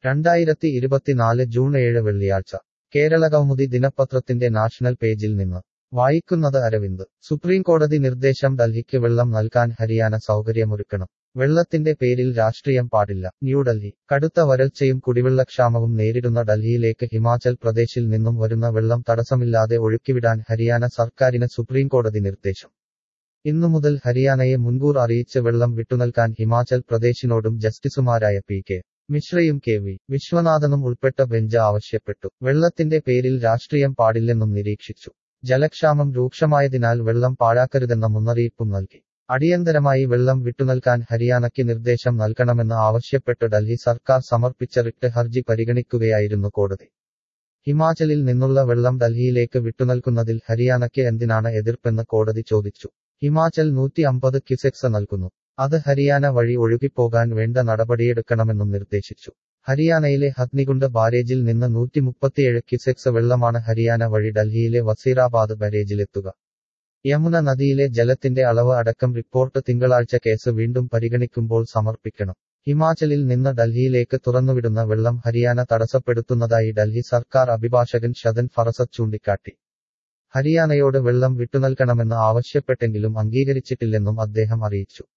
രണ്ടായിരത്തി ഇരുപത്തിനാല് ജൂൺ ഏഴ് വെള്ളിയാഴ്ച കേരളകൗമുദി ദിനപത്രത്തിന്റെ നാഷണൽ പേജിൽ നിന്ന് വായിക്കുന്നത് അരവിന്ദ് സുപ്രീംകോടതി നിർദ്ദേശം ഡൽഹിക്ക് വെള്ളം നൽകാൻ ഹരിയാന സൗകര്യമൊരുക്കണം വെള്ളത്തിന്റെ പേരിൽ രാഷ്ട്രീയം പാടില്ല ന്യൂഡൽഹി കടുത്ത വരൾച്ചയും കുടിവെള്ളക്ഷാമവും നേരിടുന്ന ഡൽഹിയിലേക്ക് ഹിമാചൽ പ്രദേശിൽ നിന്നും വരുന്ന വെള്ളം തടസ്സമില്ലാതെ ഒഴുക്കിവിടാൻ ഹരിയാന സർക്കാരിന് സുപ്രീംകോടതി നിർദ്ദേശം ഇന്നു മുതൽ ഹരിയാനയെ മുൻകൂർ അറിയിച്ച് വെള്ളം വിട്ടുനൽകാൻ ഹിമാചൽ പ്രദേശിനോടും ജസ്റ്റിസുമാരായ പി കെ മിശ്രയും കെ വി വിശ്വനാഥനും ഉൾപ്പെട്ട ബെഞ്ച് ആവശ്യപ്പെട്ടു വെള്ളത്തിന്റെ പേരിൽ രാഷ്ട്രീയം പാടില്ലെന്നും നിരീക്ഷിച്ചു ജലക്ഷാമം രൂക്ഷമായതിനാൽ വെള്ളം പാഴാക്കരുതെന്ന മുന്നറിയിപ്പും നൽകി അടിയന്തരമായി വെള്ളം വിട്ടുനൽകാൻ ഹരിയാനയ്ക്ക് നിർദ്ദേശം നൽകണമെന്ന് ആവശ്യപ്പെട്ട് ഡൽഹി സർക്കാർ സമർപ്പിച്ച റിട്ട് ഹർജി പരിഗണിക്കുകയായിരുന്നു കോടതി ഹിമാചലിൽ നിന്നുള്ള വെള്ളം ഡൽഹിയിലേക്ക് വിട്ടുനൽകുന്നതിൽ ഹരിയാനയ്ക്ക് എന്തിനാണ് എതിർപ്പെന്ന് കോടതി ചോദിച്ചു ഹിമാചൽ നൂറ്റി അമ്പത് ക്യുസെക്സ് നൽകുന്നു അത് ഹരിയാന വഴി ഒഴുകിപ്പോകാൻ വേണ്ട നടപടിയെടുക്കണമെന്നും നിർദ്ദേശിച്ചു ഹരിയാനയിലെ ഹത്നികുണ്ട് ബാരേജിൽ നിന്ന് നൂറ്റി മുപ്പത്തിയേഴ് ക്യുസെക്സ് വെള്ളമാണ് ഹരിയാന വഴി ഡൽഹിയിലെ വസീറാബാദ് ബാരേജിലെത്തുക യമുന നദിയിലെ ജലത്തിന്റെ അളവ് അടക്കം റിപ്പോർട്ട് തിങ്കളാഴ്ച കേസ് വീണ്ടും പരിഗണിക്കുമ്പോൾ സമർപ്പിക്കണം ഹിമാചലിൽ നിന്ന് ഡൽഹിയിലേക്ക് തുറന്നുവിടുന്ന വെള്ളം ഹരിയാന തടസ്സപ്പെടുത്തുന്നതായി ഡൽഹി സർക്കാർ അഭിഭാഷകൻ ഷദൻ ഫറസത്ത് ചൂണ്ടിക്കാട്ടി ഹരിയാനയോട് വെള്ളം വിട്ടുനൽകണമെന്ന് ആവശ്യപ്പെട്ടെങ്കിലും അംഗീകരിച്ചിട്ടില്ലെന്നും അദ്ദേഹം അറിയിച്ചു